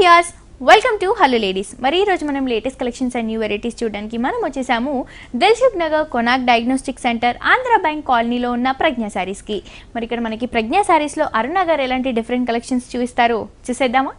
వియాస్ welcome to hello ladies మరి ఈ రోజు మనం latest collections and new varieties చూడడానికి మనం వచ్చేసాము Dilsukh Nagar Konark diagnostic centre Andhra bank కాలనీలో ఉన్న ప్రజ్ఞా శారీస్కి మరి ఇక్కడ మనకి ప్రజ్ఞా శారీస్లో అరుణ గారు ఎలాంటి డిఫరెంట్ కలెక్షన్స్ చూపిస్తారో చూసేద్దామా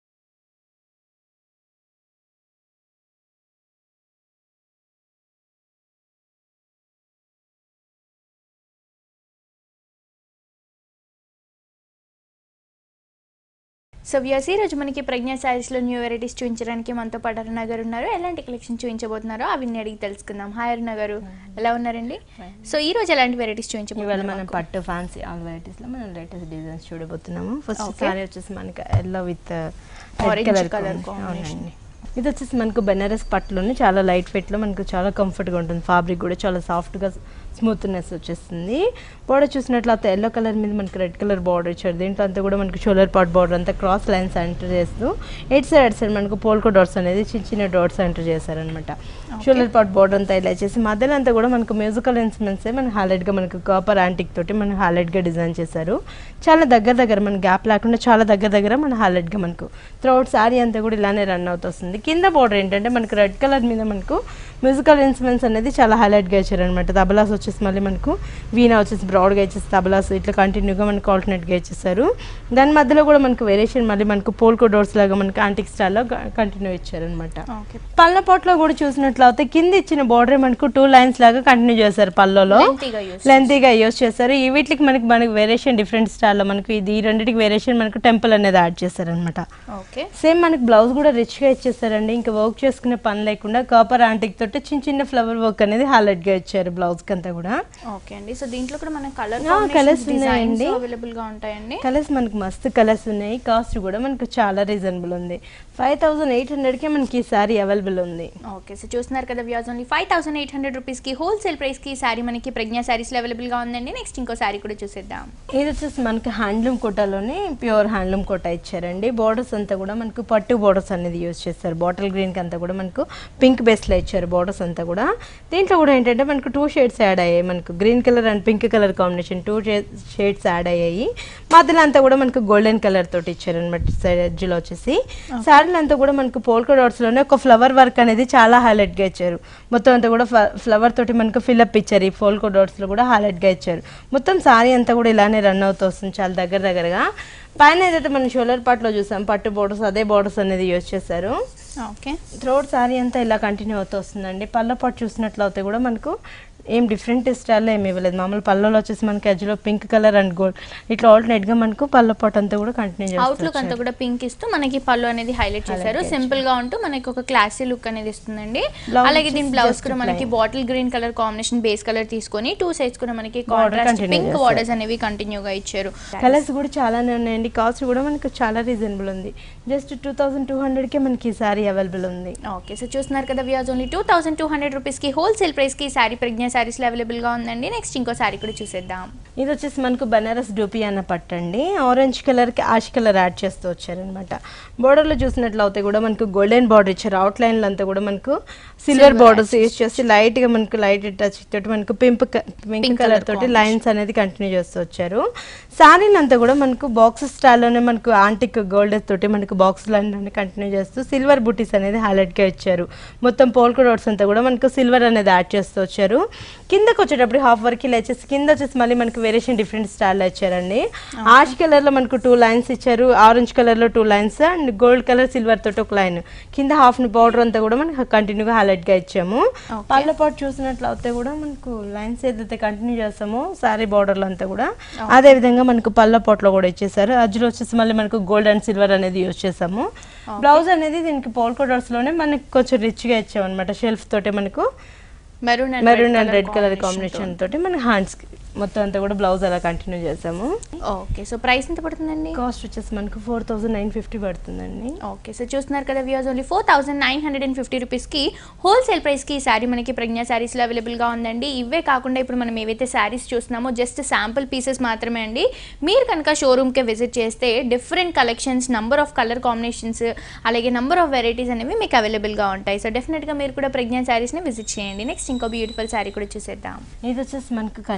సో వ్యూస్ ఈ రోజు మనకి ప్రజ్ఞా శారీస్లో న్యూ వెరైటీస్ చూపించడానికి మనతో పాటు అరుణ గారు ఉన్నారు ఎలాంటి కలెక్షన్ చూపించబోతున్నారో అవి అడిగి తెలుసుకుందాం హాయ్ అరుణ గారు ఎలా ఉన్నారండి సో ఈ రోజు ఎలాంటి వెరైటీస్ ఇవాళ చూపించబోతున్నారు మనం పట్టు ఫ్యాన్సీ ఆల్ వెరైటీస్ లో మనం లేటెస్ట్ డిజైన్స్ చూడబోతున్నాము ఫస్ట్ Okay. సారీ వచ్చేసి మనకి yellow with Orange colour colour colour combination. అవునండి ఇది వచ్చేసి మనకు బెనారస్ పట్టులోనే చాలా లైట్ వెయిట్ లో మనకు చాలా కంఫర్ట్ గా ఉంటుంది ఫ్యాబ్రిక్ కూడా చాలా సాఫ్ట్ గా స్మూత్నెస్ వచ్చేస్తుంది బార్డర్ చూసినట్లయితే ఎల్లో కలర్ మీద మనకి రెడ్ కలర్ బార్డర్ ఇచ్చారు దీంట్లో అంతా కూడా మనకి షోలర్ పాట్ బార్డర్ అంతా క్రాస్ లైన్స్ ఎంటర్ చేస్తూ ఎయిట్ సైడ్ ఎయిట్ సైడ్ మనకు పోల్కో డాట్స్ అనేది చిన్న చిన్న డాట్స్ ఎంటర్ చేశారనమాట షోలర్ పాట్ బార్డర్ అంతా ఇలా చేసి మధ్యలో అంతా కూడా మనకు మ్యూజికల్ ఇన్స్ట్రుమెంట్స్ మన హైలైట్ గా మనకు కాపర్ యాంటిక్ తోటి మన హైలైట్ గా డిజైన్ చేశారు చాలా దగ్గర దగ్గర మన గ్యాప్ లేకుండా చాలా దగ్గర దగ్గర మన హైలైట్ గా మనకు త్రౌట్ శారీ అంతా కూడా ఇలానే రన్ అవుతుంది కింద బార్డర్ ఏంటంటే మనకు రెడ్ కలర్ మీద మనకు మ్యూజికల్ ఇన్స్ట్రుమెంట్స్ అనేది చాలా హైలైట్ గా ఇచ్చారనమాట తబలాస్ వచ్చేసి మళ్ళీ మనకు వీణా వచ్చేసి బ్రాడ్ గా ఇచ్చేసి తబలాస్ ఇట్లా కంటిన్యూగా మనకు ఆల్టర్నేట్ గా ఇచ్చేసారు దాని మధ్యలో కూడా మనకు వేరియేషన్ మళ్ళీ మనకు పోల్కో డోర్స్ లాగా మనకు యాంటిక్ స్టైల్లో కంటిన్యూ ఇచ్చారనమాట ఓకే పళ్ళ పొట్లో కూడా చూసినట్లయితే కింద ఇచ్చిన బార్డర్ మనకు టూ లైన్స్ లాగా కంటిన్యూ చేశారు పళ్ళలో Lengthy-గా use లెంతీగా యూస్ చేశారు ఈ వీటికి మనకి మనకి వేరియేషన్ డిఫరెంట్ స్టైల్లో మనకు ఇది ఈ రెండింటికి వేరియేషన్ మనకు టెంపుల్ అనేది యాడ్ చేశారనమాట ఓకే సేమ్ మనకి బ్లౌజ్ కూడా రిచ్ గా ఇచ్చేసారండి ఇంకా వర్క్ చేసుకునే పని లేకుండా కాపర్ యాంటిక్ తోటి చిన్న చిన్న ఫ్లవర్ వర్క్ అనేది హైలైట్ గా ఇచ్చారు బ్లౌజ్ కి అంతా కూడా ఓకే అండి సో దీంట్లో కూడా మన కలర్ ఆ, colours ఉన్నాయండి. అవైలబుల్ గా ఉంటాయండి కలర్స్ మనకి మస్తు కలర్స్ ఉన్నాయి కాస్ట్ కూడా మనకు చాలా రీజనబుల్ ఉంది ఫైవ్ థౌసండ్ ఎయిట్ హండ్రెడ్కే మనకి ఈ సారీ అవైలబుల్ ఉంది ఓకే సో చూస్తున్నారు కదా views only five thousand eight hundred రూపీస్కి హోల్సేల్ ప్రైస్కి ఈ శారీ మనకి ప్రజ్ఞా శారీస్లో అవైలబుల్గా ఉందండి నెక్స్ట్ ఇంకో శారీ కూడా చూసేద్దాం ఇది వచ్చేసి మనకి హ్యాండ్లూమ్ కోటాలోనే ప్యూర్ హ్యాండ్లూమ్ కోటా ఇచ్చారండి బోర్డర్స్ అంతా కూడా మనకు పట్టు బోర్డర్స్ అనేది యూజ్ చేస్తారు బాటిల్ గ్రీన్కి అంతా కూడా మనకు పింక్ బేస్లో ఇచ్చారు బోర్డర్స్ అంతా కూడా దీంట్లో కూడా ఏంటంటే మనకు టూ షేడ్స్ యాడ్ అయ్యాయి మనకు green colour and pink colour combination two shades add అయ్యాయి మధ్యలో అంతా కూడా మనకు గోల్డెన్ కలర్ తోటి ఇచ్చారు అనమాట సైడ్ ఎడ్జ్లో వచ్చేసి శారీలు అంతా కూడా మనకు పోల్కో డాట్స్లోనే ఒక ఫ్లవర్ వర్క్ అనేది చాలా హైలైట్గా ఇచ్చారు మొత్తం అంతా కూడా ఫ్లవర్ తోటి మనకు ఫిల్అప్ ఇచ్చారు ఈ పోల్కో డాట్స్లో కూడా హైలైట్గా ఇచ్చారు మొత్తం సారీ అంతా కూడా ఇలానే రన్ అవుతూ వస్తుంది చాలా దగ్గర దగ్గరగా పైన ఏదైతే మనం షోలర్ పార్ట్లో చూసాం పట్టు బోర్డర్స్ అదే బోర్డర్స్ అనేది యూజ్ చేశారు ఓకే థ్రోట్ సారీ అంతా ఇలా కంటిన్యూ అవుతూ వస్తుందండి పళ్ళ పాటు చూసినట్లయితే కూడా మనకు ఏం డిఫరెంట్ స్టైల్లో ఏమి ఇవ్వలేదు మామూలు పళ్ళలో వచ్చేసి మనకి ఎడ్జ్లో పింక్ కలర్ అండ్ గోల్డ్ ఇట్లా ఆల్టర్నేట్గా మనకు పళ్ళ పాటు అంతా కూడా కంటిన్యూ అవుట్లుక్ చేస్తారు అంతా కూడా పింక్ ఇస్తూ మనకి పళ్ళు అనేది హైలైట్ చేశారు సింపుల్ గా ఉంటూ మనకి ఒక క్లాసీ లుక్ అనేది ఇస్తుందండి Blouse అలాగే దీని వచ్చేసి బ్లౌజ్ just కూడా మనకి plain. Bottle green colour combination base colour తీసుకొని టూ సైడ్స్ కూడా మనకి Border కాంట్రాస్ట్ continue పింక్ చేశారు. బార్డర్స్ అనేవి కంటిన్యూగా ఇచ్చారు కలర్స్ కూడా చాలానే ఉన్నాయండి కాస్ట్ కూడా మనకు చాలా రీజనబుల్ ఉంది జస్ట్ టూ థౌసండ్ టూ హండ్రెడ్కే మనకి ఈ సారీ అవైలబుల్ ఉంది ఓకే సో చూస్తున్నారు కదా views only two thousand two hundred రూపీస్కి హోల్సేల్ ప్రైస్కి ఈ శారీ ప్రజ్ఞా శారీస్లో అవైలబుల్గా ఉందండి నెక్స్ట్ ఇంకో శారీ కూడా చూసేద్దాం ఇది వచ్చేసి మనకు బనారస్ డూపీ అన్న పట్టండి ఆరెంజ్ కలర్కి ఆష్ కలర్ యాడ్ చేస్తూ వచ్చారనమాట బోర్డర్లో చూసినట్లయితే కూడా మనకు గోల్డెన్ బార్డర్ ఇచ్చారు అవుట్ లైన్లో అంతా కూడా మనకు సిల్వర్ బార్డర్స్ యూస్ చేసి లైట్గా మనకు లైట్ టచ్ తోటి మనకు pink pink Pink colour colour తోటి లైన్స్ అనేది కంటిన్యూ చేస్తూ వచ్చారు శారీని అంతా కూడా మనకు బాక్స్ స్టైల్లోనే మనకు ఆంటిక్ గోల్డ్ తోటి మనకు బాక్స్ లైన్ కంటిన్యూ చేస్తూ సిల్వర్ బుటీస్ అనేది హైలైట్గా ఇచ్చారు మొత్తం పోల్కో డాట్స్ అంతా కూడా మనకు సిల్వర్ అనేది యాడ్ చేస్తూ వచ్చారు కిందకి వచ్చేటప్పుడు హాఫ్ వర్క్ ఇలా వచ్చేసి కింద వచ్చేసి మళ్ళీ మనకి వేరియేషన్ డిఫరెంట్ స్టైల్లో ఇచ్చారండి ఆష్ కలర్ లో మనకు టూ లైన్స్ ఇచ్చారు ఆరెంజ్ కలర్ లో two lines and gold colour silver తోటి ఒక లైన్ కింద హాఫ్ బార్డర్ అంతా కూడా మనకి కంటిన్యూగా హైలైట్ గా ఇచ్చాము Okay. పళ్ళ పాటు చూసినట్లయితే కూడా మనకు లైన్స్ ఏదైతే కంటిన్యూ చేస్తామో సారీ బార్డర్లో అంతా కూడా అదే విధంగా మనకు పళ్ళ పాట్లో కూడా ఇచ్చేసారు అజ్జులో వచ్చేసి మళ్ళీ మనకు గోల్డ్ అండ్ సిల్వర్ అనేది యూజ్ చేసాము బ్లౌజ్ అనేది దీనికి పోల్కో డాట్స్ లోనే మనకి కొంచెం రిచ్ గా ఇచ్చాము అనమాట షెల్ఫ్ తోటి మనకు maroon maroon and red colour combination తోటి మన హ్యాండ్స్ మొత్తం అంతా కూడా బ్లౌజ్ అలా కంటిన్యూ చేసాము ఓకే సో ప్రైస్ ఎంత పడుతుందండి కాస్ట్ వచ్చేసి మనకు ఫోర్ థౌసండ్ నైన్ ఫిఫ్టీ పడుతుందండి ఓకే సో చూస్తున్నారు కదా views only four thousand nine hundred and fifty రూపీస్కి హోల్సేల్ ప్రైస్కి ఈ శారీ మనకి ప్రజ్ఞా శారీస్లో అవైలబుల్గా ఉందండి ఇవే కాకుండా ఇప్పుడు మనం ఏవైతే శారీస్ చూస్తున్నామో జస్ట్ శాంపుల్ పీసెస్ మాత్రమే అండి మీరు కనుక షోరూమ్కి విజిట్ చేస్తే different collections number of colour combinations అలాగే నంబర్ ఆఫ్ వెరైటీస్ అనేవి మీకు అవైలబుల్గా ఉంటాయి సో డెఫినెట్గా మీరు కూడా ప్రజ్ఞా శారీస్ని విజిట్ చేయండి నెక్స్ట్ ఇంకో బ్యూటిఫుల్ శారీ కూడా చూసేద్దాం ఇది వచ్చేసి మనకు కంచిపట్లో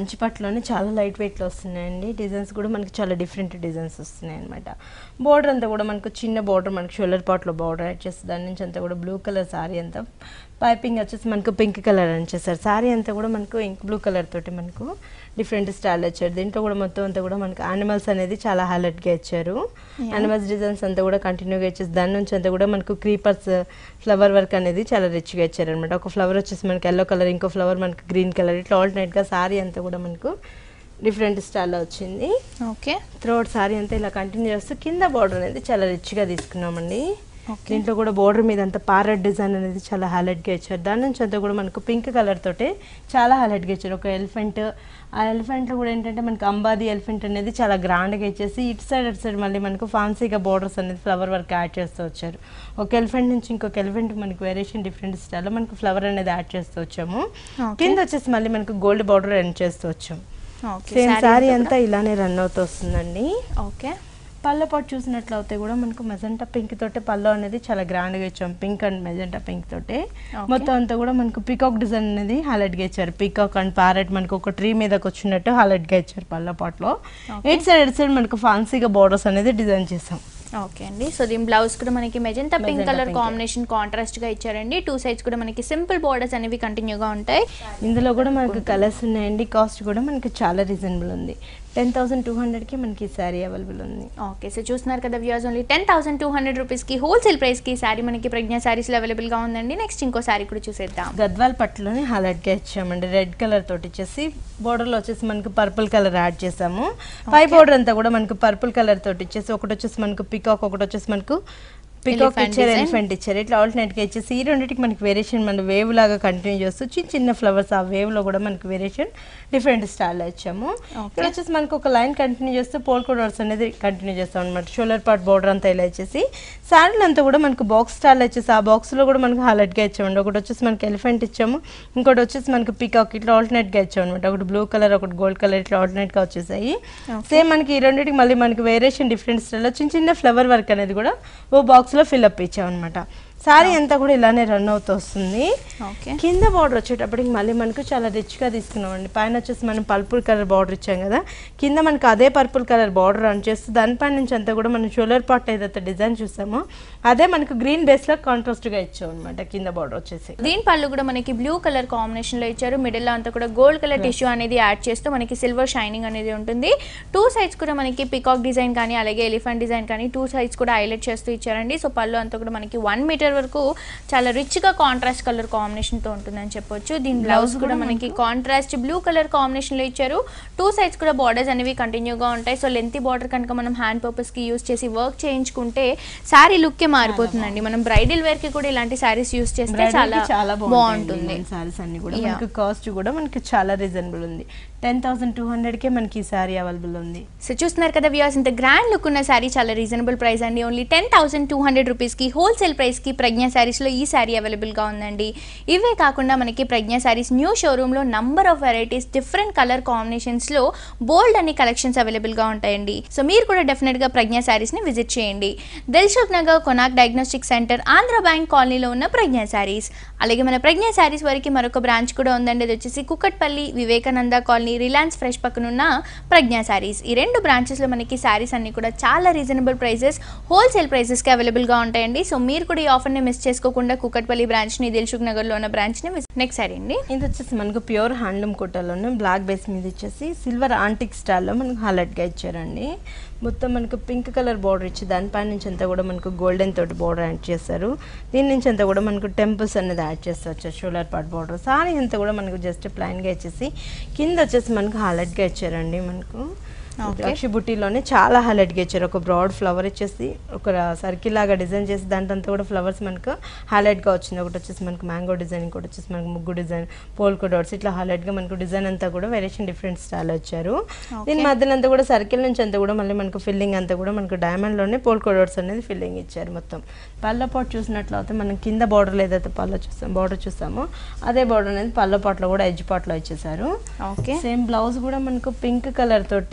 పట్టులోనే చాలా లైట్ వెయిట్లో వస్తున్నాయండి డిజైన్స్ కూడా మనకి చాలా డిఫరెంట్ డిజైన్స్ వస్తున్నాయి అనమాట బోర్డర్ అంతా కూడా మనకు చిన్న బోర్డర్ మనకి షోల్డర్ పాట్లో బోర్డర్ యాడ్ చేసి దాని నుంచి అంతా కూడా బ్లూ కలర్ సారీ అంతా పైపింగ్ వచ్చేసి మనకు పింక్ కలర్ అని చేస్తారు సారీ అంతా కూడా మనకు ఇంక్ బ్లూ కలర్ తోటి మనకు డిఫరెంట్ స్టైల్ వచ్చారు దీంట్లో కూడా మొత్తం అంతా కూడా మనకు యానిమల్స్ అనేది చాలా హైలైట్గా ఇచ్చారు యానిమల్స్ డిజైన్స్ అంతా కూడా కంటిన్యూగా ఇచ్చేసి దాని నుంచి అంతా కూడా మనకు క్రీపర్స్ ఫ్లవర్ వర్క్ అనేది చాలా రిచ్గా ఇచ్చారు అనమాట ఒక ఫ్లవర్ వచ్చేసి మనకి ఎల్లో కలర్ ఇంకో ఫ్లవర్ మనకి గ్రీన్ కలర్ ఇట్లా ఆల్టర్నేట్గా సారీ అంతా కూడా మనకు డిఫరెంట్ స్టైల్లో వచ్చింది ఓకే త్రోట్ సారీ అంతా ఇలా కంటిన్యూ చేస్తూ కింద బార్డర్ అనేది చాలా రిచ్గా తీసుకున్నామండి ఓకే దీంట్లో కూడా బోర్డర్ మీద అంతా పారెట్ డిజైన్ అనేది చాలా హైలైట్గా ఇచ్చారు దాని నుంచి అంతా కూడా మనకు పింక్ కలర్ తోటి చాలా హైలైట్గా ఇచ్చారు ఒక ఎలిఫెంట్ ఆ ఎలిఫెంట్లో కూడా ఏంటంటే మనకు అంబాది ఎలిఫెంట్ అనేది చాలా గ్రాండ్గా ఇచ్చేసి ఇటు సైడ్ అటు సైడ్ మళ్ళీ మనకు ఫాన్సీగా బోర్డర్స్ అనేది ఫ్లవర్ వర్క్ యాడ్ చేస్తూ వచ్చారు ఒక ఎలిఫెంట్ నుంచి ఇంకొక ఎలిఫెంట్ మనకి వేరియేషన్ డిఫరెంట్ స్టైల్లో మనకు ఫ్లవర్ అనేది యాడ్ చేస్తూ వచ్చాము Okay. కింద వచ్చేసి మళ్ళీ మనకు గోల్డ్ బార్డర్ ఎండ్ చేస్తూ వచ్చాము ఓకే సేమ్ సారీ అంతా ఇలానే రన్ అవుతూ వస్తుందండి ఓకే పళ్ళ పాటు చూసినట్లయితే కూడా మనకు మెజెంటా పింక్ తోటి పళ్ళు అనేది చాలా గ్రాండ్గా ఇచ్చాం పింక్ అండ్ మెజెంటా పింక్ తోటి మొత్తం అంతా కూడా మనకు పీకాక్ డిజైన్ అనేది హైలైట్గా ఇచ్చారు పీకాక్ అండ్ ప్యారెట్ మనకు ఒక ట్రీ మీదకి వచ్చినట్టు హైలైట్గా ఇచ్చారు పళ్ళ పాటలో ఎయిట్ సైడ్ ఎయిట్ సైడ్ మనకు ఫాన్సీగా బోర్డర్స్ అనేది డిజైన్ చేసాం ఓకే అండి సో దీని బ్లౌజ్ కూడా మనకి magenta pink Magenta colour pink. Combination contrast గా ఇచ్చారండి టూ సైడ్స్ కూడా మనకి సింపుల్ బోర్డర్స్ అనేవి కంటిన్యూగా ఉంటాయి ఇందులో కూడా మనకు కలర్స్ ఉన్నాయండి కాస్ట్ కూడా మనకు చాలా రీజనబుల్ ఉంది టెన్ థౌసండ్ టూ హండ్రెడ్కి మనకి ఈ శారీ అవైలబుల్ ఉంది ఓకే సో చూస్తున్నారు కదా views only ten thousand two hundred రూపీస్కి హోల్సేల్ ప్రైస్కి శారీ మనకి ప్రజ్ఞా శారీస్లో అవైలబుల్గా ఉందండి నెక్స్ట్ ఇంకో శారీ కూడా చూసేద్దాం గద్వాల్ పట్టులోనే హైలైట్గా ఇచ్చామండి రెడ్ కలర్ తోటి ఇచ్చేసి బోర్డర్లో వచ్చేసి మనకు పర్పుల్ కలర్ యాడ్ చేసాము పై బోర్డర్ అంతా కూడా మనకు పర్పుల్ కలర్ తోటి ఇచ్చేసి ఒకటి వచ్చేసి మనకు పికాక్ ఒకటి వచ్చేసి మనకు పికాక్ Elephant ఇచ్చారు design. ఎలిఫెంట్ ఇచ్చారు ఇట్లా ఆల్టర్నేట్గా ఇచ్చేసి ఈ రెండింటికి మనకి వేరియేషన్ మన వేవ్ లాగా కంటిన్యూ చేస్తూ చిన్న చిన్న ఫ్లవర్స్ ఆ వేవ్ లో కూడా మనకి వేరియేషన్ డిఫరెంట్ స్టైల్లో ఇచ్చాము ఇక్కడ వచ్చేసి మనకు ఒక లైన్ కంటిన్యూ చేస్తూ పోల్ డాట్స్ అనేది కంటిన్యూ చేస్తాం అనమాట షోల్డర్ పార్ట్ బోర్డర్ అంతా ఇలా ఇచ్చేసి శారీలు అంతా కూడా మనకు బాక్స్ స్టైల్ వచ్చేసి ఆ box లో కూడా మనకు హైలైట్గా ఇచ్చామండి ఒకటి వచ్చేసి మనకి ఎలిఫెంట్ ఇచ్చాము ఇంకోటి వచ్చేసి మనకి పికాక్ ఇట్లా ఆల్టర్నేట్గా ఇచ్చాము అనమాట ఒకటి బ్లూ కలర్ ఒకటి గోల్డ్ కలర్ ఇట్లా ఆల్టర్నేట్గా వచ్చేసాయి సేమ్ మనకి ఈ రెండింటికి మళ్ళీ మనకి వేరియేషన్ డిఫరెంట్ స్టైల్లో చిన్న చిన్న ఫ్లవర్ వర్క్ అనేది కూడా ఓ బాక్స్లో ఫిల్అప్ ఇచ్చామన్నమాట సారీ అంతా కూడా ఇలానే రన్ అవుతూ వస్తుంది ఓకే కింద బార్డర్ వచ్చేటప్పటికి మళ్ళీ మనకు చాలా రిచ్గా తీసుకున్నామండి పైన వచ్చేసి మనం పర్పుల్ కలర్ బార్డర్ ఇచ్చాం కదా కింద మనకు అదే పర్పుల్ కలర్ బార్డర్ రన్ చేస్తూ దానిపైన నుంచి అంతా కూడా మనం షోలర్ పార్ట్ ఏదైతే డిజైన్ చూసామో అదే మనకు గ్రీన్ బేస్లో కాంట్రాస్ట్గా ఇచ్చాం అనమాట కింద బార్డర్ వచ్చేసి దీని పళ్ళు కూడా మనకి బ్లూ కలర్ కాంబినేషన్ లో ఇచ్చారు మిడిల్ లో అంతా కూడా గోల్డ్ కలర్ టిష్యూ అనేది యాడ్ చేస్తూ మనకి సిల్వర్ షైనింగ్ అనేది ఉంటుంది టూ సైడ్స్ కూడా మనకి పికాక్ డిజైన్ కానీ అలాగే ఎలిఫెంట్ డిజైన్ కానీ టూ సైడ్స్ కూడా హైలైట్ చేస్తూ ఇచ్చారండి సో పళ్ళు అంతా కూడా మనకి వన్ మీటర్ వరకు చాలా రిచ్ గా కాంట్రాస్ట్ కలర్ కాంబినేషన్ తో ఉంటుందని చెప్పొచ్చు దీని బ్లౌజ్ కూడా మనకి కాంట్రాస్ట్ బ్లూ కలర్ కాంబినేషన్ లో ఇచ్చారు టూ సైడ్స్ కూడా బార్డర్స్ అనేవి కంటిన్యూగా ఉంటాయి సో లెంత్ బార్డర్ కనుక మనం హ్యాండ్ పర్పస్ కి యూస్ చేసి వర్క్ చేయించుకుంటే శారీ లుక్ మారిపోతుందండి మనం బ్రైడల్ వేర్ కి కూడా ఇలాంటి శారీస్ యూస్ చేస్తే Bridal చాలా కి చాలా బాగుంటుంది సారీస్ అన్ని కూడా Yeah. మనకు కాస్ట్ కూడా మనకి చాలా రీజనబుల్ ఉంది టెన్ థౌసండ్ టూ హండ్రెడ్కే మనకి ఈ సారీ అవైలబుల్ ఉంది సో చూస్తున్నారు కదా వ్యూస్ ఇంత గ్రాండ్ లుక్ ఉన్న శారీ చాలా రీజనబుల్ ప్రైస్ అండి only ten thousand two hundred రూపీస్కి హోల్సేల్ ప్రైస్కి ప్రజ్ఞా శారీస్లో ఈ శారీ అవైలబుల్గా ఉందండి ఇవే కాకుండా మనకి ప్రజ్ఞా శారీస్ న్యూ షోరూంలో number of varieties different colour కాంబినేషన్స్లో బోల్డ్ అన్ని కలెక్షన్స్ అవైలబుల్గా ఉంటాయండి సో మీరు కూడా డెఫినెట్గా ప్రజ్ఞా శారీస్ని విజిట్ చేయండి Dilsukh Nagar Konark diagnostic centre Andhra bank కాలనీలో ఉన్న ప్రజ్ఞా శారీస్ అలాగే మన ప్రజ్ఞా శారీస్ వరకు మరొక బ్రాంచ్ కూడా ఉందండి అది వచ్చేసి Kukatpally Vivekananda colony Reliance fresh పక్కన ఉన్న ప్రజ్ఞా శారీస్ ఈ రెండు బ్రాంచెస్లో మనకి శారీస్ అన్ని కూడా చాలా రీజనబుల్ ప్రైసెస్ హోల్సేల్ ప్రైసెస్కి అవైలబుల్గా ఉంటాయండి సో మీరు కూడా ఈ ఆఫర్ని మిస్ చేసుకోకుండా కుకట్పల్లి బ్రాంచ్ని దిల్షుక్ నగర్లో ఉన్న బ్రాంచ్ని నెక్స్ట్ సారీ అండి ఇది వచ్చేసి మనకు ప్యూర్ హ్యాండ్లూమ్ కుట్టలోనే బ్లాక్ బేస్ మీద ఇచ్చేసి సిల్వర్ ఆంటిక్ స్టైల్లో మనకు హైలైట్గా ఇచ్చారండి మొత్తం మనకు పింక్ కలర్ బార్డర్ ఇచ్చి దానిపై నుంచి అంతా కూడా మనకు గోల్డెన్ తోటి బార్డర్ యాడ్ చేస్తారు దీని నుంచి అంతా కూడా మనకు టెంపుల్స్ అనేది యాడ్ చేస్తారు వచ్చారు షోలర్ పార్ట్ బార్డర్ సారీ అంతా కూడా మనకు జస్ట్ ప్లైన్గా ఇచ్చేసి కింద వచ్చేసి మనకు హైలైట్గా ఇచ్చారండి మనకు Okay. ద్రాక్ష బుట్టిలోనే చాలా హైలైట్గా ఇచ్చారు ఒక బ్రాడ్ ఫ్లవర్ ఇచ్చేసి ఒక సర్కిల్ లాగా డిజైన్ చేసి దాంట్లో కూడా ఫ్లవర్స్ మనకు హైలైట్గా వచ్చింది ఒకటి వచ్చేసి మనకు మ్యాంగో డిజైన్ ఇంకోటి వచ్చేసి మనకు ముగ్గు డిజైన్ పోల్కో డాట్స్ ఇట్లా హైలైట్గా మనకు డిజైన్ అంతా కూడా వేరియేషన్ డిఫరెంట్ స్టైల్ వచ్చారు దీని మధ్యన అంతా కూడా సర్కిల్ నుంచి అంతా కూడా మళ్ళీ మనకు ఫిల్లింగ్ అంతా కూడా మనకు డైమండ్లోనే పోల్కో డాట్స్ అనేది ఫిల్లింగ్ ఇచ్చారు మొత్తం పళ్ళ పాటు చూసినట్లయితే మనం కింద బార్డర్లో ఏదైతే పళ్ళ చూస్తాం బార్డర్ చూస్తామో అదే బార్డర్ అనేది పళ్ళ పాటలో కూడా ఎడ్జ్ పాట్లో ఇచ్చేసారు ఓకే సేమ్ బ్లౌజ్ కూడా మనకు పింక్ కలర్ తోటి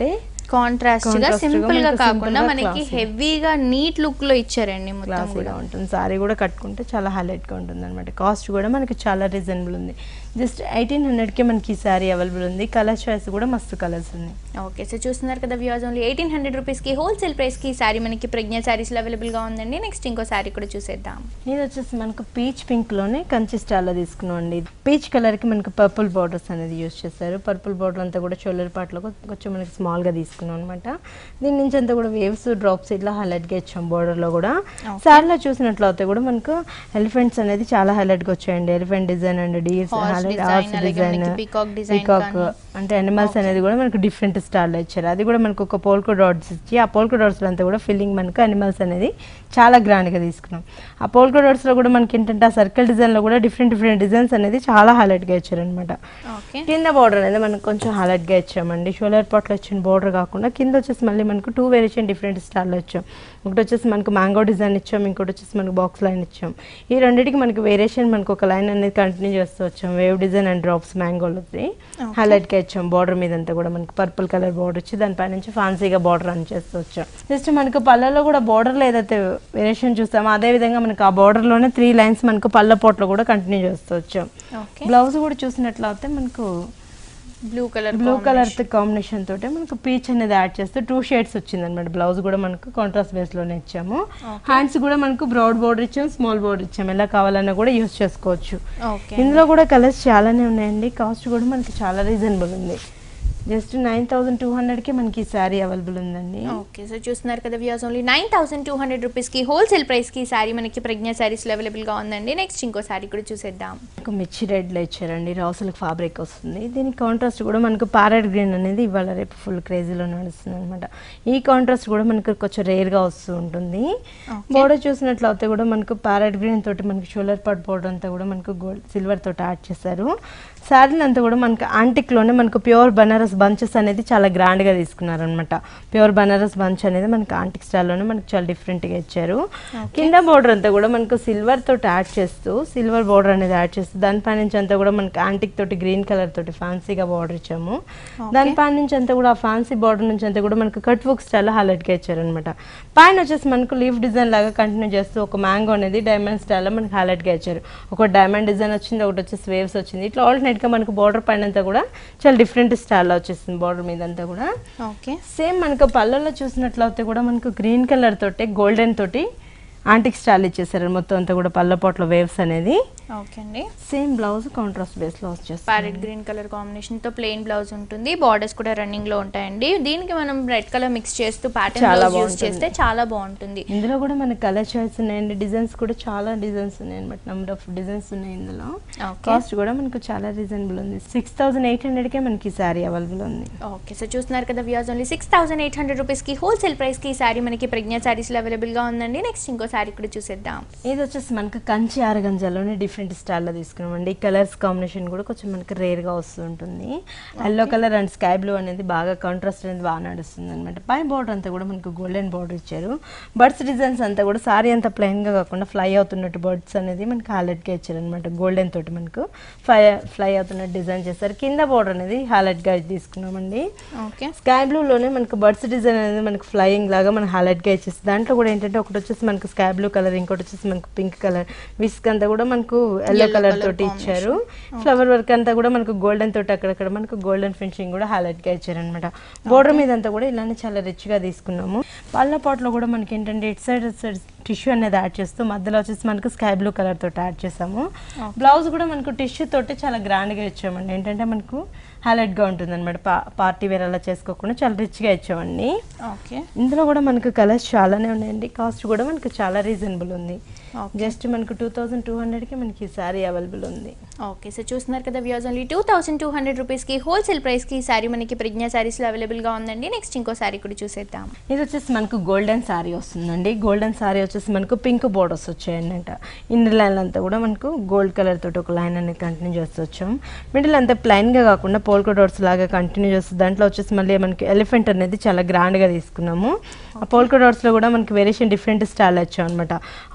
కాంట్రాస్ట్ గా Contrast గా సింపుల్ గా మనకు కాకుండా simple గా మనకి classy. హెవీగా నీట్ లుక్ లో ఇచ్చారండి మొత్తం క్లాసీగా కూడా ఉంటుంది సారీ కూడా కట్టుకుంటే చాలా హైలైట్గా ఉంటుంది అనమాట కాస్ట్ కూడా మనకి చాలా రీజనబుల్ ఉంది జస్ట్ ఎయిటీన్ హండ్రెడ్కి మనకి ఈ సారీ అవైలబుల్ ఉంది కలర్ చాయిస్ కూడా మస్తు కలర్స్ ఉన్నాయి ఓకే సో చూస్తున్నారు కదా వ్యూస్ ఓన్లీ ఎయిటీన్ హండ్రెడ్ రూపీస్కి హోల్సేల్ ప్రైస్కి ఈ శారీ మనకి ప్రజ్ఞ శారీస్లో అవైలబుల్గా ఉందండి నెక్స్ట్ ఇంకో శారీ కూడా చూసేద్దాం ఇది వచ్చేసి మనకు పీచ్ పింక్లోనే కంచి స్టైల్లో తీసుకున్నాం అండి పీచ్ కలర్కి మనకు పర్పుల్ బార్డర్స్ అనేది యూస్ చేస్తారు పర్పుల్ బార్డర్ అంతా కూడా షోల్డర్ పార్ట్లో కొంచెం మనకి స్మాల్గా తీసుకున్నాం అనమాట దీని నుంచి అంతా కూడా వేవ్స్ డ్రాప్స్ ఇట్లా హైలైట్గా ఇచ్చాం బార్డర్లో కూడా శారీలో చూసినట్లయితే కూడా మనకు ఎలిఫెంట్స్ అనేది చాలా హైలైట్గా వచ్చాయండి elephant design and deers Horse highlight design, horse అలాగే డిజైన్ మనకి peacock design పీకాక్ కానీ. అంటే అనిమల్స్ అనేది కూడా మనకు డిఫరెంట్ స్టైల్లో ఇచ్చారు అది కూడా మనకు ఒక పోల్కో డాట్స్ ఇచ్చి ఆ పోల్కో డాట్స్లో అంతా కూడా ఫిల్లింగ్ మనకు అనిమల్స్ అనేది చాలా గ్రాండ్గా తీసుకున్నాం ఆ పోల్కో డాట్స్లో కూడా మనకి ఏంటంటే ఆ సర్కిల్ డిజైన్లో కూడా డిఫరెంట్ డిఫరెంట్ డిజైన్స్ అనేది చాలా హైలైట్గా ఇచ్చారనమాట ఓకే కింద బార్డర్ అనేది మనకు కొంచెం హైలైట్గా ఇచ్చామండి షోలర్ పాట్లో వచ్చిన బార్డర్ కాకుండా కింద వచ్చేసి మళ్ళీ మనకు టూ వేరియేషన్ డిఫరెంట్ స్టైల్లో ఇచ్చాం ఒకటి వచ్చేసి మనకు మ్యాంగో డిజైన్ ఇచ్చాం ఇంకోటి వచ్చేసి మనకు బాక్స్ లైన్ ఇచ్చాం ఈ రెండింటికి మనకి వేరియేషన్ మనకు ఒక లైన్ అనేది కంటిన్యూ చేస్తూ వచ్చాం వేవ్ డిజైన్ అండ్ డ్రాప్స్ మ్యాంగోలో హైలైట్గా ఇచ్చాం బార్డర్ మీద అంతా కూడా మనకి పర్పుల్ కలర్ బార్డర్ వచ్చి దానిపై నుంచి ఫ్యాన్సీగా బార్డర్ రన్ చేస్తూ వచ్చాం జస్ట్ మనకు పళ్ళలో కూడా బార్డర్లో ఏదైతే వేరియేషన్ చూస్తామో అదే విధంగా మనకు ఆ బార్డర్లోనే త్రీ లైన్స్ మనకు పళ్ళ పోట్లో కూడా కంటిన్యూ చేస్తూ వచ్చాం ఓకే బ్లౌజ్ కూడా చూసినట్లయితే మనకు blue colour blue colour combination తోటి మనకు పీచ్ అనేది యాడ్ చేస్తే టూ షేడ్స్ వచ్చింది అనమాట బ్లౌజ్ కూడా మనకు కాంట్రాస్ట్ బేస్ లోనే ఇచ్చాము హ్యాండ్స్ కూడా మనకు బ్రౌడ్ బోర్డర్ ఇచ్చాము స్మాల్ బోర్డర్ ఇచ్చాము ఎలా కావాలన్నా కూడా యూస్ చేసుకోవచ్చు ఓకే ఇందులో కూడా కలర్స్ చాలానే ఉన్నాయండి కాస్ట్ కూడా మనకి చాలా రీజనబుల్ ఉంది జస్ట్ నైన్ థౌసండ్ టూ హండ్రెడ్కి మనకి ఈ శారీ అవైలబుల్ ఉందండి ఓకే సో చూస్తున్నారు కదా views only nine thousand two hundred రూపీస్కి హోల్సేల్ ప్రైస్కి ఈ శారీ మనకి ప్రజ్ఞ శారీస్లో అవైలబుల్గా ఉందండి నెక్స్ట్ ఇంకో శారీ కూడా చూసేద్దాం మనకు మిర్చి రెడ్లో ఇచ్చారండి రాసులకు ఫ్యాబ్రిక్ వస్తుంది దీనికి కాంట్రాస్ట్ కూడా మనకు ప్యారెట్ గ్రీన్ అనేది ఇవాళ రేపు ఫుల్ క్రేజీలో నడుస్తుంది అనమాట ఈ కాంట్రాస్ట్ కూడా మనకు కొంచెం రేర్గా వస్తూ ఉంటుంది బోర్డర్ చూసినట్లయితే కూడా మనకు ప్యారెట్ గ్రీన్ తోటి మనకి షోలర్ పాట్ బోర్డర్ అంతా కూడా మనకు గోల్డ్ సిల్వర్ తోటి యాడ్ చేశారు శారీలు అంతా కూడా మనకు యాంటిక్లోనే మనకు ప్యూర్ బనారస్ బంచెస్ అనేది చాలా గ్రాండ్గా తీసుకున్నారనమాట ప్యూర్ బనారస్ బంచ్ అనేది మనకి ఆంటిక్ స్టైల్లోనే మనకు చాలా డిఫరెంట్గా ఇచ్చారు కింద బోర్డర్ అంతా కూడా మనకు సిల్వర్ తోటి యాడ్ చేస్తూ సిల్వర్ బోర్డర్ అనేది యాడ్ చేస్తూ దానిపై నుంచి అంతా కూడా మనకి యాంటిక్ తోటి గ్రీన్ కలర్ తోటి ఫ్యాన్సీగా బార్డర్ ఇచ్చాము దానిపై నుంచి అంతా కూడా ఆ ఫ్యాన్సీ బార్డర్ నుంచి అంతా కూడా మనకు కట్ వర్క్ స్టైల్ హైలైట్గా ఇచ్చారనమాట పైన వచ్చేసి మనకు లీఫ్ డిజైన్ లాగా కంటిన్యూ చేస్తూ ఒక మ్యాంగో అనేది డైమండ్ స్టైల్లో మనకి హైలైట్గా ఇచ్చారు ఒక డైమండ్ డిజైన్ వచ్చింది ఒకటి వచ్చేసి వేవ్స్ వచ్చింది ఇట్లా ఆల్టర్నేట్గా మనకు బార్డర్ పైన అంతా కూడా చాలా డిఫరెంట్ స్టైల్లో వచ్చేసింది బార్డర్ మీద అంతా కూడా ఓకే సేమ్ మనకు పళ్ళల్లో చూసినట్లయితే కూడా మనకు గ్రీన్ కలర్ తోటి గోల్డెన్ తోటి ఆంటిక్ స్టైల్ ఇచ్చేసారు మొత్తం అంతా కూడా పళ్ళ పొట్ల వేవ్స్ అనేది ఓకే అండి సేమ్ బ్లౌజ్ కాంట్రాస్ట్ బేస్లో వచ్చేస్తుంది ప్యారెట్ గ్రీన్ కలర్ కాంబినేషన్ తో ప్లెయిన్ బ్లౌజ్ ఉంటుంది బార్డర్స్ కూడా రన్నింగ్ లో ఉంటాయండి దీనికి మనం రెడ్ కలర్ మిక్స్ చేస్తూ ప్యాటర్న్ చాలా బ్లౌజ్ యూస్ బాగుంటుంది. చేస్తే చాలా బాగుంటుంది ఇందులో కూడా మనకి కలర్ చాయిస్ ఉన్నాయండి డిజైన్స్ కూడా చాలా డిజైన్స్ ఉన్నాయి అనమాట నెంబర్ ఆఫ్ డిజైన్స్ ఉన్నాయి ఇందులో ఓకే కాస్ట్ కూడా మనకు చాలా రీజనబుల్ ఉంది సిక్స్ థౌసండ్ ఎయిట్ హండ్రెడ్కే మనకి శారీ అవైలబుల్ ఉంది ఓకే సో చూస్తున్నారు కదా views only six thousand eight hundred రూపీస్కి హోల్సేల్ ప్రైస్కి ఈ శారీ మనకి ప్రజ్ఞా శారీస్లో అవైలబుల్గా ఉందండి నెక్స్ట్ ఇంకో శారీ కూడా చూసేద్దాం ఇది వచ్చేసి మనకు కంచి ఆరగంజాలోనే డిఫరెంట్ స్టైల్లో తీసుకున్నామండి కలర్స్ కాంబినేషన్ కూడా కొంచెం మనకి రేర్గా వస్తూ ఉంటుంది yellow colour and sky blue అనేది బాగా కాంట్రాస్ట్ అనేది బాగా నడుస్తుంది అనమాట పై బార్డర్ అంతా కూడా మనకు గోల్డెన్ బార్డర్ ఇచ్చారు బర్డ్స్ డిజైన్స్ అంతా కూడా సారీ అంతా ప్లెయిన్గా కాకుండా ఫ్లై అవుతున్నట్టు బర్డ్స్ అనేది మనకి హైలైట్గా ఇచ్చారు అనమాట గోల్డెన్ తోటి మనకు ఫ్లై ఫ్లై అవుతున్నట్టు డిజైన్ చేస్తారు కింద బార్డర్ అనేది హైలైట్గా తీసుకున్నామండి ఓకే స్కై బ్లూలోనే మనకు బర్డ్స్ డిజైన్ అనేది మనకు ఫ్లయింగ్ లాగా మన హైలైట్గా ఇచ్చేసి దాంట్లో కూడా ఏంటంటే ఒకటి వచ్చేసి మనకు స్కై బ్లూ కలర్ ఇంకోటి వచ్చేసి మనకు పింక్ కలర్ విస్క్ అంతా కూడా మనకు ఎల్లో Yellow కలర్ colour తోటి ఇచ్చారు ఫ్లవర్ వర్క్ అంతా కూడా మనకు గోల్డెన్ తోటి అక్కడక్కడ మనకు గోల్డెన్ ఫినిషింగ్ కూడా హైలైట్గా ఇచ్చారనమాట బోర్డర్ మీద అంతా కూడా ఇలానే చాలా రిచ్గా తీసుకున్నాము పళ్ళ పాట్లో కూడా మనకి ఏంటంటే ఇటు సైడ్ ఇటు సైడ్ టిష్యూ అనేది యాడ్ చేస్తూ మధ్యలో వచ్చేసి మనకు స్కై బ్లూ కలర్ తోటి యాడ్ చేసాము బ్లౌజ్ కూడా మనకు టిష్యూ తోటి చాలా గ్రాండ్గా ఇచ్చామండి ఏంటంటే మనకు హైలైట్గా ఉంటుంది అనమాట పా పార్టీ వేర్ అలా చేసుకోకుండా చాలా రిచ్గా ఇచ్చామండి ఓకే ఇందులో కూడా మనకు కలర్స్ చాలానే ఉన్నాయండి కాస్ట్ కూడా మనకు చాలా రీజనబుల్ ఉంది ఓకే జస్ట్ మనకు టూ థౌజండ్ టూ హండ్రెడ్కి మనకి ఈ శారీ అవైలబుల్ ఉంది ఓకే సో చూస్తున్నారు కదా views only two thousand two hundred రూపీస్కి హోల్సేల్ ప్రైస్కి ఈ శారీ మనకి ప్రజ్ఞా శారీస్లో అవైలబుల్గా ఉందండి నెక్స్ట్ ఇంకో శారీ కూడా చూసేద్దాం ఇది వచ్చేసి మనకు గోల్డెన్ శారీ వస్తుందండి గోల్డెన్ శారీ వచ్చేసి మనకు పింక్ బోర్డర్స్ వచ్చాయండి అంట ఇన్నర్ లైన్ అంతా కూడా మనకు గోల్డ్ కలర్ తోటి ఒక లైన్ అనేది కంటిన్యూ చేస్తూ వచ్చాం మిడిల్ అంతా ప్లైన్గా కాకుండా పోల్కో డోర్స్ లాగా కంటిన్యూ చేస్తూ దాంట్లో వచ్చేసి మళ్ళీ మనకి ఎలిఫెంట్ అనేది చాలా గ్రాండ్గా తీసుకున్నాము ఆ పోల్కో డోర్స్లో కూడా మనకి వేరియేషన్ డిఫరెంట్ స్టైల్ వచ్చాం అనమాట అవుట్ లైన్లు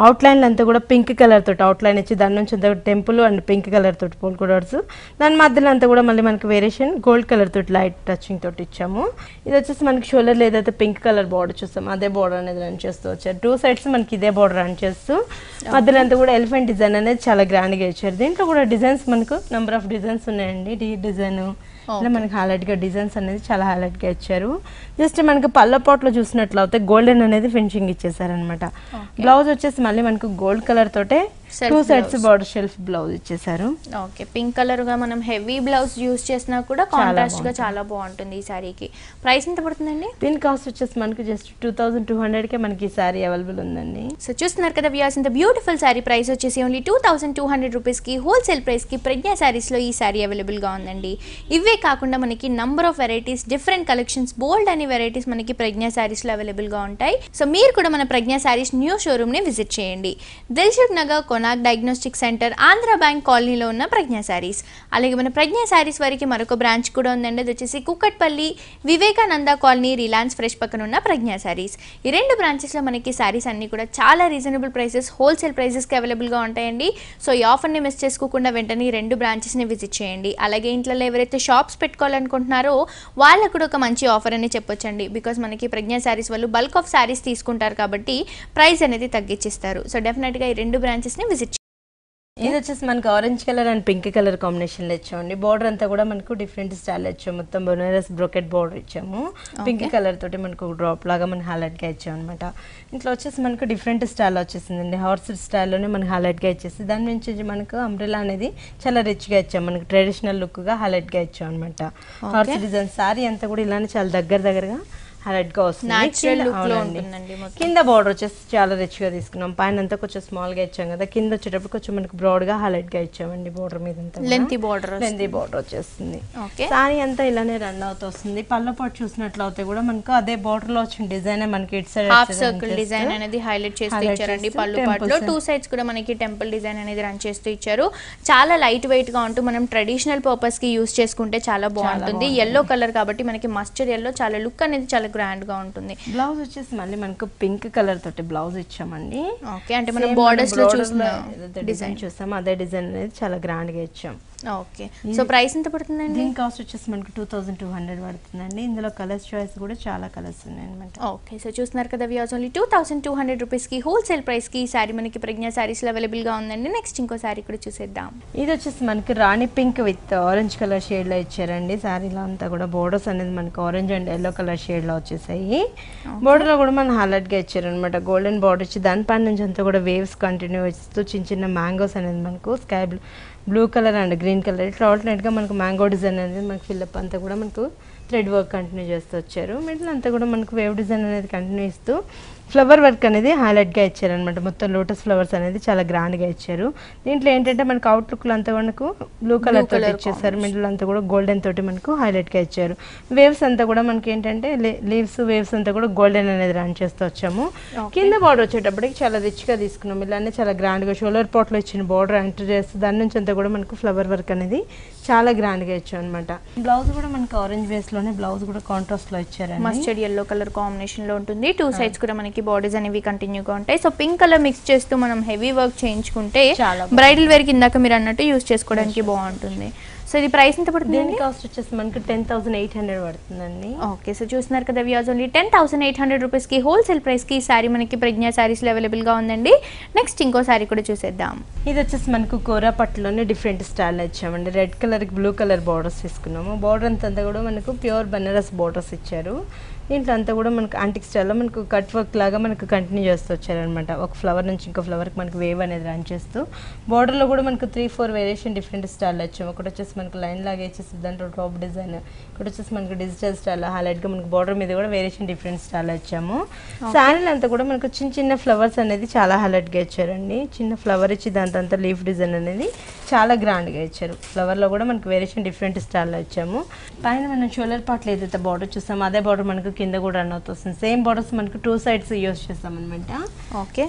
అంతా కూడా పింక్ కలర్ తోటి అవుట్ లైన్ ఇచ్చి దాని నుంచి అంతా టెంపుల్ అండ్ పింక్ కలర్ తోటి పోల్ డాట్స్ దాని మధ్యలో అంతా కూడా మళ్ళీ మనకి వేరియేషన్ గోల్డ్ కలర్ తోటి లైట్ టచింగ్ తోటి ఇచ్చాము ఇది వచ్చేసి మనకి షోల్డర్ ఏదైతే పింక్ కలర్ బార్డర్ చూస్తాం అదే బార్డర్ అనేది రన్ చేస్తూ వచ్చారు టూ సైడ్స్ మనకి ఇదే బార్డర్ రన్ చేస్తూ మధ్యలో అంతా కూడా ఎలిఫెంట్ డిజైన్ అనేది చాలా గ్రాండ్గా ఇచ్చారు దీంట్లో కూడా డిజైన్స్ మనకు నెంబర్ ఆఫ్ డిజైన్స్ ఉన్నాయండి డీ డిజైన్ ఇలా మనకి highlight గా డిజైన్స్ అనేది చాలా highlight గా ఇచ్చారు జస్ట్ మనకి పళ్ళ పాట్లో చూసినట్లయితే గోల్డెన్ అనేది ఫినిషింగ్ ఇచ్చేసారనమాట బ్లౌజ్ వచ్చేసి మళ్ళీ మనకు గోల్డ్ కలర్ తోటే Self two sides border self blouse ఇచ్చేసారు ఓకే పింక్ కలర్ గా మనం హెవీ బ్లౌజ్ యూస్ చేసినా కూడా కాంట్రాస్ట్ గా చాలా బాగుంటుంది ఈ సారీకి ప్రైస్ ఎంత పడుతుందండి దీని కాస్ట్ వచ్చేసి మనకి జస్ట్ టూ థౌసండ్ టూ హండ్రెడ్కే మనకి ఈ సారీ అవైలబుల్ ఉందండి సో చూస్తున్నారు కదా వ్యూస్ ఇంత బ్యూటిఫుల్ శారీ ప్రైస్ వచ్చేసి only two thousand two hundred రూపీస్కి హోల్సేల్ ప్రైస్కి ప్రజ్ఞా శారీస్లో ఈ శారీ అవైలబుల్గా ఉందండి ఇవే కాకుండా మనకి number of varieties different collections bold అనే వెరైటీస్ మనకి ప్రజ్ఞా శారీస్లో అవైలబుల్గా ఉంటాయి సో మీరు కూడా మన ప్రజ్ఞా శారీస్ న్యూ షోరూమ్ని విజిట్ చేయండి Dilsukh Nagar Konark diagnostic centre Andhra bank కాలనీలో ఉన్న ప్రజ్ఞా శారీస్ అలాగే మన ప్రజ్ఞా శారీస్ వారికి మరొక బ్రాంచ్ కూడా ఉందండి అది వచ్చేసి Kukatpally Vivekananda colony Reliance fresh పక్కన ఉన్న ప్రజ్ఞా శారీస్ ఈ రెండు బ్రాంచెస్లో మనకి శారీస్ అన్నీ కూడా చాలా రీజనబుల్ ప్రైసెస్ హోల్సేల్ ప్రైసెస్కి అవైలబుల్గా ఉంటాయండి సో ఈ ఆఫర్ని మిస్ చేసుకోకుండా వెంటనే ఈ రెండు బ్రాంచెస్ని విజిట్ చేయండి అలాగే ఇంట్లో ఎవరైతే షాప్స్ పెట్టుకోవాలనుకుంటున్నారో వాళ్ళకు కూడా ఒక మంచి ఆఫర్ అని చెప్పొచ్చండి బికాస్ మనకి ప్రజ్ఞా శారీస్ వాళ్ళు బల్క్ ఆఫ్ శారీస్ తీసుకుంటారు కాబట్టి ప్రైస్ అనేది తగ్గించిస్తారు సో డెఫినెట్గా ఈ రెండు బ్రాంచెస్ని విజిట్ ఇది వచ్చేసి మనకి orange colour and pink colour కాంబినేషన్లో ఇచ్చామండి బార్డర్ అంతా కూడా మనకు డిఫరెంట్ స్టైల్ ఇచ్చాము మొత్తం బొనారస్ బ్రోకెట్ బార్డర్ ఇచ్చాము పింక్ కలర్ తోటి మనకు డ్రాప్ లాగా మనకి హైలైట్గా ఇచ్చాము అనమాట ఇంట్లో వచ్చేసి మనకు డిఫరెంట్ స్టైల్ వచ్చేసిందండి హార్స్ స్టైల్లోనే మనకి హైలైట్గా ఇచ్చేసి దాని నుంచి మనకు అంబ్రెలా అనేది చాలా రిచ్గా ఇచ్చాము మనకి ట్రెడిషనల్ లుక్గా హైలైట్గా ఇచ్చాం అనమాట హార్స్ డిజైన్ సారీ అంతా కూడా ఇలానే చాలా దగ్గర దగ్గరగా హైలైట్ గా వస్తుంది Natural కింద- look లో అవునండి. ఉంటుందండి మొత్తం. కింద బార్డర్ వచ్చేసి చాలా రిచ్ గా తీసుకున్నాం పైన అంతా కొంచెం స్మాల్ గా ఇచ్చాం కదా కింద వచ్చేటప్పుడు కొంచెం మనకి బ్రాడ్ గా హైలైట్ గా ఇచ్చామండి బార్డర్ మీద అంతా Lengthy border లెంతీ బార్డర్ వచ్చేస్తుంది ఓకే సారీ అంతా ఇలానే రన్ అవుతూ వస్తుంది పళ్ళ పాటు చూసినట్లయితే కూడా మనకు అదే బార్డర్ లో వచ్చిన డిజైన్ మనకి ఇటు సైడ్ హాఫ్ సర్కిల్ డిజైన్ అనేది హైలైట్ చేస్తూ highlight ఇచ్చారండి చేస్తూ పళ్ళు పాటలో temples. టూ సైడ్స్ కూడా మనకి టెంపుల్ డిజైన్ అనేది రన్ చేస్తూ ఇచ్చారు చాలా లైట్ వెయిట్ గా ఉంటూ మనం ట్రెడిషనల్ పర్పస్ కి యూస్ చేసుకుంటే చాలా బాగుంటుంది ఎల్లో కలర్ కాబట్టి మనకి మస్టర్డ్ ఎల్లో చాలా లుక్ అనేది చాలా గ్రాండ్ గా ఉంటుంది బ్లౌజ్ వచ్చేసి మళ్ళీ మనకు పింక్ కలర్ తోటి బ్లౌజ్ ఇచ్చామండి ఓకే అంటే మనం Same బార్డర్స్ లో border చూసిన ఏదైతే డిజైన్ చూస్తాం అదే డిజైన్ అనేది చాలా గ్రాండ్ గా ఇచ్చాం ఓకే సో ప్రైస్ ఎంత పడుతుందండి దీని కాస్ట్ వచ్చేసి మనకు టూ థౌసండ్ టూ హండ్రెడ్ పడుతుందండి ఇందులో కలర్స్ చాయిస్ కూడా చాలా కలర్స్ ఉన్నాయి అనమాట ఓకే సో చూస్తున్నారు కదా views only two thousand two hundred రూపీస్కి హోల్సేల్ ప్రైస్కి ఈ శారీ మనకి ప్రజ్ఞా శారీస్లో అవైలబుల్గా ఉందండి నెక్స్ట్ ఇంకో శారీ కూడా చూసేద్దాం ఇది వచ్చేసి మనకి రాణి pink with orange colour shade లో ఇచ్చారండి శారీలో అంతా కూడా బోర్డర్స్ అనేది మనకి orange and yellow colour shade లో వచ్చేసాయి బోర్డర్ లో కూడా మన హైలైట్ గా ఇచ్చారు అనమాట గోల్డెన్ బార్డర్ ఇచ్చి దానిపైన నుంచి అంతా కూడా వేవ్స్ కంటిన్యూ ఇస్తూ చిన్న చిన్న మ్యాంగోస్ అనేది మనకు sky blue blue colour and green colour ఇట్లా ఆల్టర్నేట్ గా మనకు మ్యాంగో డిజైన్ అనేది మనకి ఫిల్అప్ అంతా కూడా మనకు థ్రెడ్ వర్క్ కంటిన్యూ చేస్తూ వచ్చారు మిడిల్ అంతా కూడా మనకు వేవ్ డిజైన్ అనేది కంటిన్యూ ఇస్తూ ఫ్లవర్ వర్క్ అనేది హైలైట్గా ఇచ్చారనమాట మొత్తం లోటస్ ఫ్లవర్స్ అనేది చాలా గ్రాండ్గా ఇచ్చారు దీంట్లో ఏంటంటే మనకు అవుట్లుక్లు అంతా మనకు బ్లూ కలర్ తోటి colour ఇచ్చేసారు మిడిల్ అంతా కూడా గోల్డెన్ తోటి మనకు హైలైట్గా ఇచ్చారు వేవ్స్ అంతా కూడా మనకి ఏంటంటే లీవ్స్ వేవ్స్ అంతా కూడా గోల్డెన్ అనేది రన్ చేస్తూ వచ్చాము కింద బార్డర్ వచ్చేటప్పటికి చాలా రిచ్గా తీసుకున్నాం ఇలానే చాలా గ్రాండ్గా షోలర్ పాట్లో ఇచ్చిన బార్డర్ ఎంటర్ చేస్తే దాని నుంచి అంతా కూడా మనకు ఫ్లవర్ వర్క్ అనేది చాలా గ్రాండ్గా ఇచ్చాం అనమాట బ్లౌజ్ కూడా మనకు ఆరెంజ్ వేస్లోనే బ్లౌజ్ కూడా కాంట్రాస్ట్లో ఇచ్చారండి మస్టర్డ్ ఎల్లో కలర్ కాంబినేషన్ లో ఉంటుంది టూ సైడ్స్ కూడా మనకి బాడీస్ అనేవి కంటిన్యూగా ఉంటాయి సో పింక్ కలర్ మిక్స్ చేస్తూ మనం హెవీ వర్క్ చేయించుకుంటే చాలా బ్రైడల్ వేర్ కిందాక మీరు అన్నట్టు యూస్ చేసుకోవడానికి బాగుంటుంది సో ఇది ప్రైస్ ఎంత పడుతుంది దీని కాస్ట్ వచ్చేసి మనకు టెన్ థౌసండ్ ఎయిట్ హండ్రెడ్ పడుతుందండి ఓకే సో చూస్తున్నారు కదా views only ten thousand eight hundred రూపీస్కి హోల్సేల్ ప్రైస్కి ఈ శారీ మనకి ప్రజ్ఞా శారీస్లో అవైలబుల్గా ఉందండి నెక్స్ట్ ఇంకో శారీ కూడా చూసేద్దాం ఇది వచ్చేసి మనకు కోరా పట్టులోనే డిఫరెంట్ స్టైల్ ఇచ్చామండి red colour blue colour borders తీసుకున్నాము బార్డర్ అంతా కూడా మనకు ప్యూర్ బనారస్ బార్డర్స్ ఇచ్చారు దీంట్లో అంతా కూడా మనకు అంటిక్ స్టైల్లో మనకు కట్ వర్క్ లాగా మనకు కంటిన్యూ చేస్తూ వచ్చారనమాట ఒక ఫ్లవర్ నుంచి ఇంకో ఫ్లవర్కి మనకు వేవ్ అనేది రన్ చేస్తూ బార్డర్లో కూడా మనకు three four variation different style వచ్చాము ఒకటి వచ్చేసి మనకు లైన్ లాగా ఇచ్చేసి దాంట్లో టాప్ డిజైన్ ఒకటి వచ్చేసి మనకు డిజిటల్ స్టైల్ హైలైట్గా మనకు బార్డర్ మీద కూడా వేరియేషన్ డిఫరెంట్ స్టైల్ వచ్చాము శారీలు అంతా కూడా మనకు చిన్న చిన్న ఫ్లవర్స్ అనేది చాలా హైలైట్గా ఇచ్చారండి చిన్న ఫ్లవర్ ఇచ్చి దాంతో అంతా లీఫ్ డిజైన్ అనేది చాలా గ్రాండ్గా ఇచ్చారు ఫ్లవర్లో కూడా మనకు వేరియేషన్ డిఫరెంట్ స్టైల్లో ఇచ్చాము పైన మనం షోలర్ పార్ట్లో ఏదైతే బార్డర్ చూస్తామో అదే బార్డర్ మనకు కింద కూడా రన్ అవుతుంది సేమ్ బార్డర్స్ మనకు టూ సైడ్స్ యూస్ చేస్తాం అనమాట ఓకే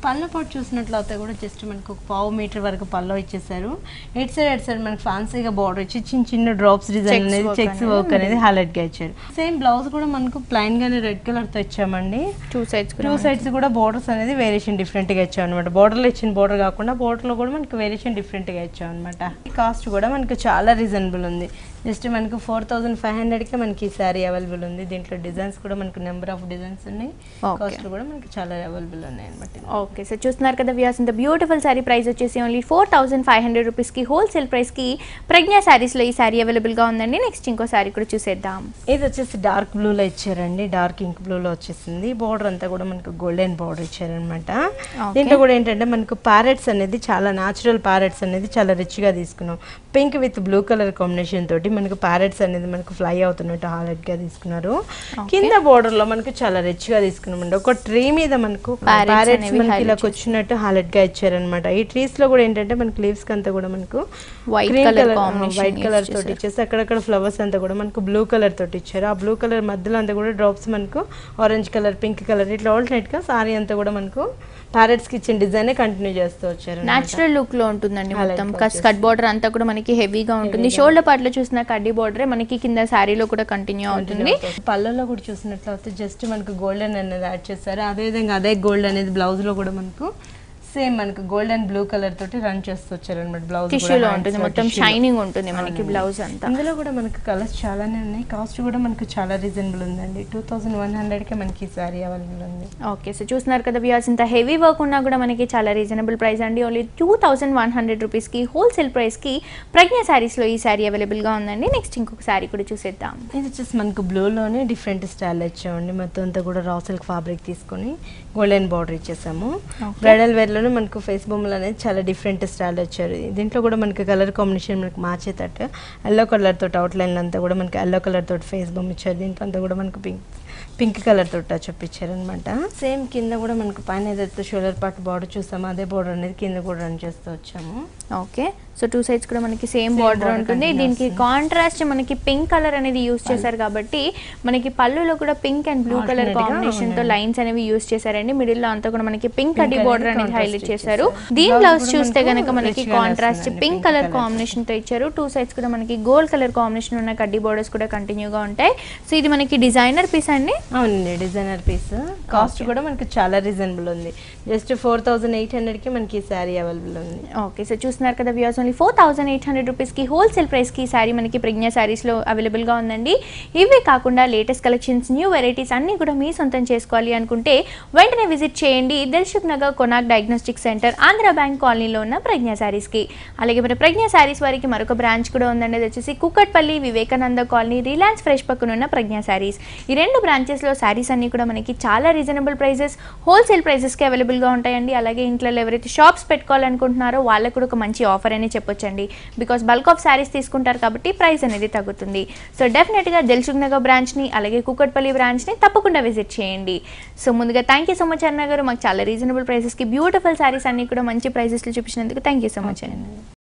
పళ్ళ పాటు చూసినట్లయితే కూడా జస్ట్ మనకు ఒక పావు మీటర్ వరకు పళ్ళు ఇచ్చేసారు ఎయిట్ సైడ్ ఎయిట్ సైడ్ మనకి ఫ్యాన్సీగా బార్డర్ ఇచ్చి చిన్న చిన్న డ్రాప్స్ డిజైన్ Checks అనేది work చెక్స్ అనేది వర్క్ అనేది హైలైట్ గా ఇచ్చారు సేమ్ బ్లౌజ్ కూడా మనకు ప్లైన్ గానే రెడ్ కలర్ తో ఇచ్చామండి టూ సైడ్స్ టూ సైడ్స్ కూడా బోర్డర్స్ అనేది వేరియేషన్ డిఫరెంట్ గా ఇచ్చాం అనమాట బోర్డర్ లో ఇచ్చిన బోర్డర్ కాకుండా బోర్డర్ లో కూడా మనకి వేరియేషన్ డిఫరెంట్ గా ఇచ్చాం అనమాట కాస్ట్ కూడా మనకు చాలా రీజనబుల్ ఉంది జస్ట్ మనకు ఫోర్ థౌసండ్ ఫైవ్ హండ్రెడ్కి మనకి ఈ శారీ అవైలబుల్ ఉంది దీంట్లో డిజైన్స్ కూడా మనకు నెంబర్ ఆఫ్ డిజైన్స్ ఉన్నాయి Okay. కాస్ట్ కూడా మనకి చాలా అవైలబుల్ ఉన్నాయి అనమాట ఓకే సో చూస్తున్నారు కదా వ్యూస్ ఇంత బ్యూటిఫుల్ శారీ ప్రైస్ వచ్చేసి only four thousand five hundred రూపీస్కి హోల్సేల్ ప్రైస్కి ప్రజ్ఞా శారీస్లో ఈ శారీ అవైలబుల్గా ఉందండి నెక్స్ట్ ఇంకో శారీ కూడా చూసేద్దాం ఇది వచ్చేసి డార్క్ బ్లూలో ఇచ్చారండి డార్క్ ఇంక్ బ్లూలో వచ్చేసింది బార్డర్ అంతా కూడా మనకు గోల్డెన్ బార్డర్ ఇచ్చారనమాట Okay. దీంట్లో కూడా ఏంటంటే మనకు ప్యారెట్స్ అనేది చాలా న్యాచురల్ ప్యారెట్స్ అనేది చాలా రిచ్గా తీసుకున్నాం pink with blue colour combination తోటి మనకు ప్యారెట్స్ అనేది మనకు ఫ్లై అవుతున్నట్టు highlight గా తీసుకున్నారు కింద border లో మనకు చాలా రిచ్గా తీసుకున్నామండి ఒక ట్రీ మీద మనకు Parrots ప్యారెట్స్ అనేవి మనకి ఇలా highlight వచ్చినట్టు highlight గా ఇచ్చారనమాట ఈ ట్రీస్ లో కూడా ఏంటంటే మనకి లీవ్స్ అంతా కూడా మనకు White green colour colour, ఆ, combination white use కలర్ తోటి చేశారు. ఇచ్చేసి అక్కడక్కడ ఫ్లవర్స్ అంతా కూడా మనకు బ్లూ కలర్ తోటి ఇచ్చారు ఆ బ్లూ కలర్ మధ్యలో అంతా కూడా డ్రాప్స్ మనకు ఆరెంజ్ కలర్ పింక్ కలర్ ఇట్లా ఆల్టర్నేట్ గా సారీ అంతా కూడా మనకు ప్యారెట్స్ కి ఇచ్చిన డిజైన్ కంటిన్యూ చేస్తూ వచ్చారు అన్నమాట. న్యాచురల్ లుక్ లో ఉంటుందండి Highlight మొత్తం work కట్ బార్డర్ అంతా కూడా మనకి హెవీగా ఉంటుంది షోల్డర్ పార్ట్ లో చూసిన కడ్డీ బార్డర్ మనకి కింద శారీలో కూడా కంటిన్యూ అవుతుంది పళ్ళలో కూడా చూసినట్లయితే జస్ట్ మనకు గోల్డెన్ అనేది యాడ్ చేస్తారు అదే విధంగా అదే గోల్డ్ అనేది బ్లౌజ్ లో కూడా మనకు సేమ్ మనకు గోల్డెన్ బ్లూ కలర్ తోటి రన్ చేస్తూ వచ్చారు అనమాట బ్లౌజ్ టిష్యూలో ఉంటుంది మొత్తం షైనింగ్ ఉంటుంది మనకి బ్లౌజ్ అంతా ఇందులో కూడా మనకు కలర్స్ చాలానే ఉన్నాయి కాస్ట్ కూడా మనకు చాలా రీజనబుల్ ఉందండి టూ థౌసండ్ వన్ హండ్రెడ్కే మనకి ఈ సారీ అవైలబుల్ ఉంది ఓకే సో చూస్తున్నారు కదా వ్యూస్ ఇంత హెవీ వర్క్ ఉన్నా కూడా మనకి చాలా రీజనబుల్ ప్రైస్ అండి only two thousand one hundred రూపీస్కి హోల్సేల్ ప్రైస్కి ప్రజ్ఞ శారీస్లో ఈ శారీ అవైలబుల్గా ఉందండి నెక్స్ట్ ఇంకొక శారీ కూడా చూసేద్దాం ఇది వచ్చేసి మనకు బ్లూలోనే డిఫరెంట్ స్టైల్ ఇచ్చామండి మొత్తం అంతా కూడా రా సిల్క్ ఫ్యాబ్రిక్ తీసుకొని గోల్డెన్ బార్డర్ ఇచ్చేసాము Okay. బ్రైడల్ వేర్లోనే మనకు ఫేస్ బొమ్మలు అనేది చాలా డిఫరెంట్ స్టైల్ వచ్చారు దీంట్లో కూడా మనకి కలర్ కాంబినేషన్ మనకి మార్చేటట్టు ఎల్లో కలర్ తోటి అవుట్ లైన్ అంతా కూడా మనకి ఎల్లో కలర్ తోటి ఫేస్ బొమ్మ ఇచ్చారు దీంట్లో అంతా కూడా మనకు పింక్ పింక్ కలర్ తోటి టచ్ ఇచ్చారు అనమాట సేమ్ కింద కూడా మనకు పైన ఏదైతే షోల్డర్ పార్ట్ బార్డర్ చూసామో అదే బార్డర్ అనేది కింద కూడా రన్ చేస్తూ వచ్చాము ఓకే సో టూ సైడ్స్ కూడా మనకి సేమ్ Same బార్డర్ border ఉంటుంది continue దీనికి వస్తుంది. కాంట్రాస్ట్ మనకి పింక్ కలర్ అనేది యూస్ చేశారు కాబట్టి మనకి పళ్ళులో కూడా pink and blue colour Alternate గా కాంబినేషన్ తో అవునండి. లైన్స్ అనేవి యూస్ చేశారండి మిడిల్ లో అంతా కూడా మనకి పింక్ కడ్డీ అనేది బార్డర్ అనేది contrast హైలైట్ చేశారు ఇచ్చేసారు. దీని Blouse బ్లౌజ్ కూడా చూస్తే మనకు గనక మనకి rich గానే కాంట్రాస్ట్ వస్తుందండి, pink pink colour colour combination తో ఇచ్చారు టూ సైడ్స్ కూడా మనకి గోల్డ్ కలర్ కాంబినేషన్ ఉన్న కడ్డీ బార్డర్స్ కూడా కంటిన్యూగా ఉంటాయి సో ఇది మనకి డిజైనర్ పీస్ అండి అవునండి డిజైనర్ పీస్ కాస్ట్ Okay. కూడా మనకి చాలా రీజనబుల్ ఉంది జస్ట్ ఫోర్ థౌసండ్ ఎయిట్ హండ్రెడ్కి మనకి ఈ శారీ అవైలబుల్ ఉంది ఓకే సో చూస్తున్నారు కదా views only four thousand eight hundred రూపీస్కి హోల్సేల్ ప్రైస్కి ఈ శారీ మనకి ప్రజ్ఞా శారీస్లో అవైలబుల్గా ఉందండి ఇవే కాకుండా లేటెస్ట్ కలెక్షన్స్ న్యూ వెరైటీస్ అన్నీ కూడా మీ సొంతం చేసుకోవాలి అనుకుంటే వెంటనే విజిట్ చేయండి Dilsukh Nagar Konark diagnostic centre Andhra bank కాలనీలో ఉన్న ప్రజ్ఞా శారీస్కి అలాగే మన ప్రజ్ఞా శారీస్ వారికి మరొక బ్రాంచ్ కూడా ఉందండి అది వచ్చేసి Kukatpally Vivekananda colony Reliance fresh పక్కన ఉన్న ప్రజ్ఞా శారీస్ ఈ రెండు బ్రాంచెస్లో శారీస్ అన్నీ కూడా మనకి చాలా రీజనబుల్ ప్రైజెస్ హోల్సేల్ ప్రైజెస్కి అవైలబుల్గా ఉంటాయండి అలాగే ఇంట్లో ఎవరైతే షాప్స్ పెట్టుకోవాలనుకుంటున్నారో వాళ్ళకు కూడా ఒక మంచి ఆఫర్ అనే చెప్పొచ్చండి బికాస్ బల్క్ ఆఫ్ శారీస్ తీసుకుంటారు కాబట్టి ప్రైస్ అనేది తగ్గుతుంది సో డెఫినెట్గా దిల్సుఖ్ నగర్ బ్రాంచ్ని అలాగే కుక్కట్పల్లి బ్రాంచ్ని తప్పకుండా విజిట్ చేయండి సో ముందుగా థ్యాంక్ యూ సో మచ్ అన్న గారు మాకు చాలా రీజనబుల్ ప్రైసెస్కి బ్యూటిఫుల్ శారీస్ అన్ని కూడా మంచి ప్రైసెస్లో చూపించినందుకు థ్యాంక్ యూ సో మచ్ అండి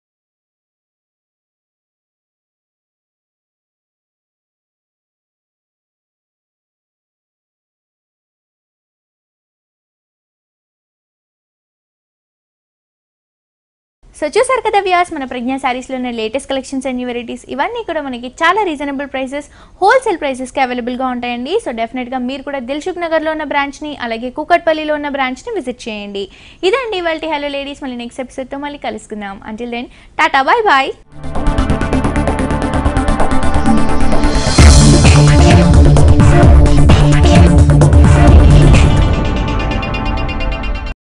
సో చూసారు కదా వ్యాస్ మన ప్రజ్ఞా శారీస్లో ఉన్న లేటెస్ట్ కలెక్షన్స్ అండ్ వెరైటీస్ ఇవన్నీ కూడా మనకి చాలా రీజనబుల్ ప్రైసెస్ హోల్సేల్ ప్రైసెస్కి అవైలబుల్గా ఉంటాయండి సో డెఫినెట్గా మీరు కూడా దిల్సుఖ్ నగర్లో ఉన్న బ్రాంచ్ని అలాగే కూకట్పల్లిలో ఉన్న బ్రాంచ్ని విజిట్ చేయండి ఇదండి ఇవాళ హలో లేడీస్ మళ్ళీ నెక్స్ట్ ఎపిసోడ్తో మళ్ళీ కలుసుకుందాం until then tata bye bye